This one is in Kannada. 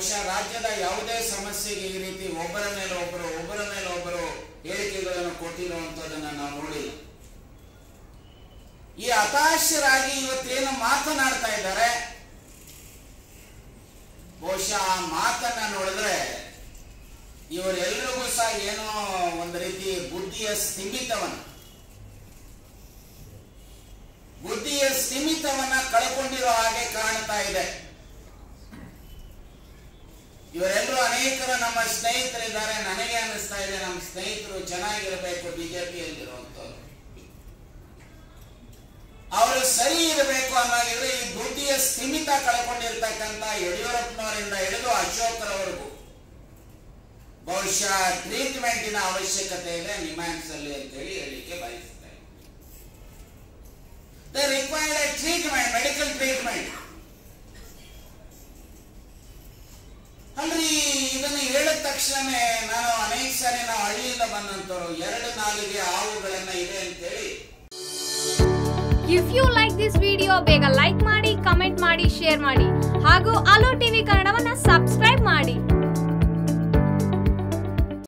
ಬಹುಶಃ ರಾಜ್ಯದ ಯಾವುದೇ ಸಮಸ್ಯೆಗೆ ಈ ರೀತಿ ಒಬ್ಬರ ಮೇಲೆ ಒಬ್ಬರು ಒಬ್ಬರ ಮೇಲೆ ಒಬ್ಬರು ಹೇಳಿಕೆಗಳನ್ನು ಕೊಟ್ಟಿರುವಂತದನ್ನ ನಾವು ನೋಡಿಲ್ಲ ಈ ಹತಾಶರಾಗಿ ಇವತ್ತೇನು ಮಾತನಾಡ್ತಾ ಇದ್ದಾರೆ ಬಹುಶಃ ಆ ಮಾತನ್ನ ನೋಡಿದ್ರೆ ಇವರೆಲ್ಲರಿಗೂ ಸಹ ಏನೋ ಒಂದು ರೀತಿ ಬುದ್ಧಿಯ ಸ್ಥಿಮಿತವನ್ನ ಬುದ್ಧಿಯ ಸ್ಥಿಮಿತವನ್ನ ಕಳ್ಕೊಂಡಿರೋ ಹಾಗೆ ಕಾಣ್ತಾ ಇದೆ ಇವರೆಲ್ಲರೂ ಅನೇಕರು ನಮ್ಮ ಸ್ನೇಹಿತರಿದ್ದಾರೆ ನನಗೆ ಅನಿಸ್ತಾ ಇದೆ ನಮ್ಮ ಸ್ನೇಹಿತರು ಚೆನ್ನಾಗಿರಬೇಕು ಬಿಜೆಪಿಯಲ್ಲಿರುವಂತವ್ರು ಅವರು ಸರಿ ಇರಬೇಕು ಅನ್ನೋದಿದ್ರೆ ಈ ಬುದ್ಧಿಯ ಸ್ಥಿಮಿತ ಕಳ್ಕೊಂಡಿರ್ತಕ್ಕಂಥ ಯಡಿಯೂರಪ್ಪನವರಿಂದ ಹಿಡಿದು ಅಶೋಕರವರೆಗೂ ಬಹುಶಃ ಟ್ರೀಟ್ಮೆಂಟಿನ ಅವಶ್ಯಕತೆ ಇದೆ ನಿಮ್ಯಾನ್ಸ್ ಅಲ್ಲಿ ಅಂತೇಳಿ ಹೇಳಿಕೆ ಬಯಸ್ತಾ the required treatment medical treatment ಅಲ್ರಿ ಇದನ್ನು ಹೇಳಿದ ತಕ್ಷಣನೇ ನಾನು ಅನೇಕ ಸಾರಿ ನಾವು ಹಳ್ಳಿಯಿಂದ ಬಂದಂತವ್ರು ಎರಡು ನಾಲಿಗೆ ಹಾವುಗಳನ್ನ ಇದೆ ಅಂತೇಳಿ if you like this video ಬೇಗ ಲೈಕ್ ಮಾಡಿ ಕಮೆಂಟ್ ಮಾಡಿ ಶೇರ್ ಮಾಡಿ ಹಾಗೂ ಅಲೋ ಟಿವಿ ಕನ್ನಡವನ್ನ ಸಬ್ಸ್ಕ್ರೈಬ್ ಮಾಡಿ